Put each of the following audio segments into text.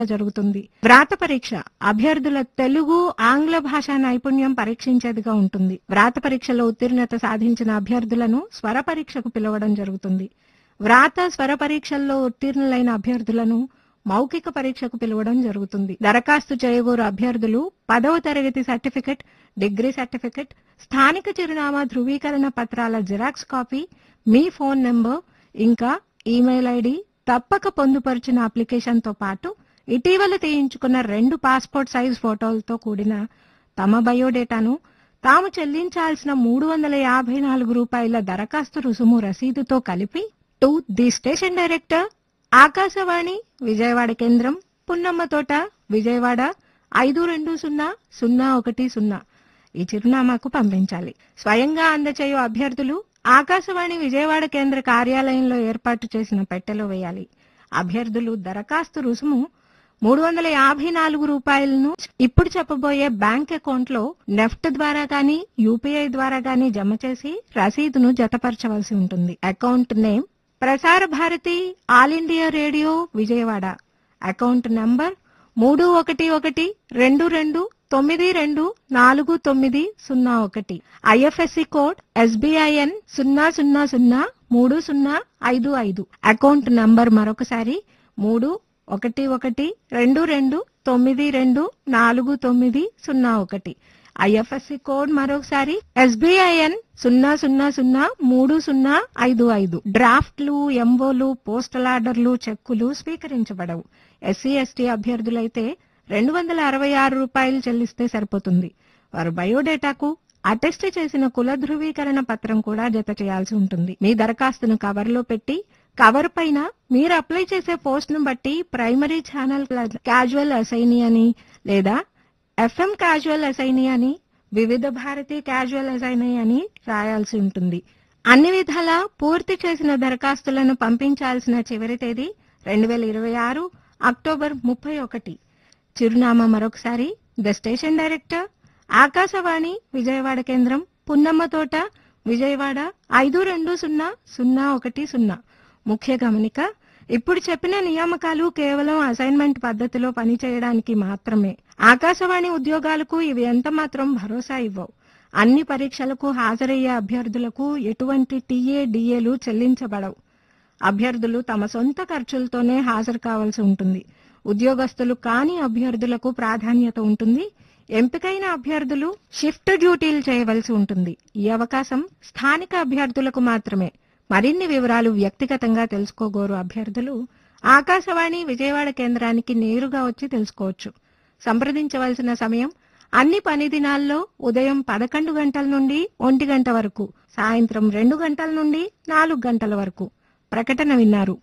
జరుగుతుంది వ్రాత పరీక్ష అభ్యర్థుల తెలుగు ఆంగ్ల భాషా నైపుణ్యం పరీక్షించేదిగా ఉంటుంది వ్రాత పరీక్షలో ఉత్తీర్ణత సాధించిన అభ్యర్థులను స్వర పరీక్షకు పిలవడం జరుగుతుంది వ్రాత స్వర పరీక్షల్లో ఉత్తీర్ణులైన అభ్యర్థులను మౌఖిక పరీక్షకు పిలవడం జరుగుతుంది దరఖాస్తు చేయగోరు అభ్యర్థులు పదవ తరగతి సర్టిఫికెట్ డిగ్రీ సర్టిఫికెట్ స్థానిక చిరునామా ధృవీకరణ పత్రాల జిరాక్స్ కాపీ మీ ఫోన్ నెంబర్ ఇంకా ఈమెయిల్ ఐడి తప్పక పొందుపరిచిన అప్లికేషన్ తో పాటు ఇటీవల తీయించుకున్న రెండు పాస్పోర్ట్ సైజ్ ఫోటోలతో కూడిన తమ బయోడేటాను తాము చెల్లించాల్సిన మూడు వందల యాభై నాలుగు రూపాయల దరఖాస్తు రుసుము రసీదుతో కలిపి to the station director Akashvani Vijayawada కేంద్రం పున్నమ్మ తోట విజయవాడ ఐదు రెండు సున్నా సున్నా ఒకటి సున్నా ఈ చిరునామాకు పంపించాలి స్వయంగా అందచేయు అభ్యర్థులు ఆకాశవాణి విజయవాడ కేంద్ర కార్యాలయంలో ఏర్పాటు చేసిన పెట్టెలో వేయాలి అభ్యర్థులు దరఖాస్తు రుసుము మూడు వందల యాభై నాలుగు రూపాయలను ఇప్పుడు చెప్పబోయే బ్యాంక్ అకౌంట్ లో నెఫ్ట్ ద్వారా గాని యూపీఐ ద్వారా గాని జమ చేసి రసీదును జతపరచవలసి ఉంటుంది account name Prasar Bharati All India Radio Vijayawada account number మూడు ఒకటి ఒకటి రెండు రెండు తొమ్మిది రెండు నాలుగు తొమ్మిది సున్నా ఒకటి ఐఎఫ్ఎస్సి కోడ్ ఎస్బిఐఎన్ సున్నా సున్నా సున్నా మూడు సున్నా ఐదు ఐదు అకౌంట్ నంబర్ మరొకసారి మూడు ఒకటి ఒకటి రెండు రెండు తొమ్మిది రెండు నాలుగు తొమ్మిది సున్నా ఒకటి ఐఎఫ్ఎస్సి కోడ్ మరొకసారి ఎస్బిఐఎన్ సున్నా సున్నా సున్నా మూడు సున్నా ఐదు ఐదు డ్రాఫ్ట్లు ఎంఓలు పోస్టల్ ఆర్డర్లు చెక్కులు స్వీకరించబడవు ఎస్సీ ఎస్టీ అభ్యర్థులైతే రెండు వందల అరవై ఆరు రూపాయలు చెల్లిస్తే సరిపోతుంది వారు బయోడేటాకు అటెస్ట్ చేసిన కుల ధృవీకరణ పత్రం కూడా జత చేయాల్సి ఉంటుంది మీ దరఖాస్తును కవర్లో పెట్టి కవర్ పైన మీరు అప్లై చేసే పోస్ట్ ను బట్టి ప్రైమరీ ఛానల్ క్యాజువల్ అసైనీ అని లేదా ఎఫ్ఎం క్యాజువల్ అసైనీ అని వివిధ భారతి క్యాజువల్ అసైనీ అని రాయాల్సి ఉంటుంది అన్ని విధాలా పూర్తి చేసిన దరఖాస్తులను పంపించాల్సిన చివరి తేదీ రెండు వేల ఇరవై ఆరు అక్టోబర్ ముప్పై ఒకటి చిరునామా మరొకసారి the station director Akashvani Vijayawada కేంద్రం పున్నమ్మ తోట విజయవాడ ఐదు రెండు సున్నా సున్నా ఒకటి సున్నా ముఖ్య గమనిక ఇప్పుడు చెప్పిన నియామకాలు కేవలం అసైన్మెంట్ పద్ధతిలో పనిచేయడానికి మాత్రమే ఆకాశవాణి ఉద్యోగాలకు ఇవి ఎంత మాత్రం భరోసా ఇవ్వవు అన్ని పరీక్షలకు హాజరయ్యే అభ్యర్థులకు ఎటువంటి టీఏ డిఏలు చెల్లించబడవు అభ్యర్థులు తమ సొంత ఖర్చులతోనే హాజరు కావాల్సి ఉంటుంది ఉద్యోగస్తులు కాని అభ్యర్థులకు ప్రాధాన్యత ఉంటుంది ఎంపికైన అభ్యర్థులు షిఫ్ట్ డ్యూటీలు చేయవలసి ఉంటుంది ఈ అవకాశం స్థానిక అభ్యర్థులకు మాత్రమే మరిన్ని వివరాలు వ్యక్తిగతంగా తెలుసుకోగోరు అభ్యర్థులు ఆకాశవాణి విజయవాడ కేంద్రానికి నేరుగా వచ్చి తెలుసుకోవచ్చు సంప్రదించవలసిన సమయం అన్ని పని దినాల్లో ఉదయం పదకొండు గంటల నుండి ఒంటి గంట వరకు సాయంత్రం రెండు గంటల నుండి నాలుగు గంటల వరకు ప్రకటన విన్నారు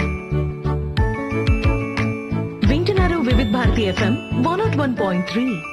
వింటున్నారు Vividh Bharati FM one not one point three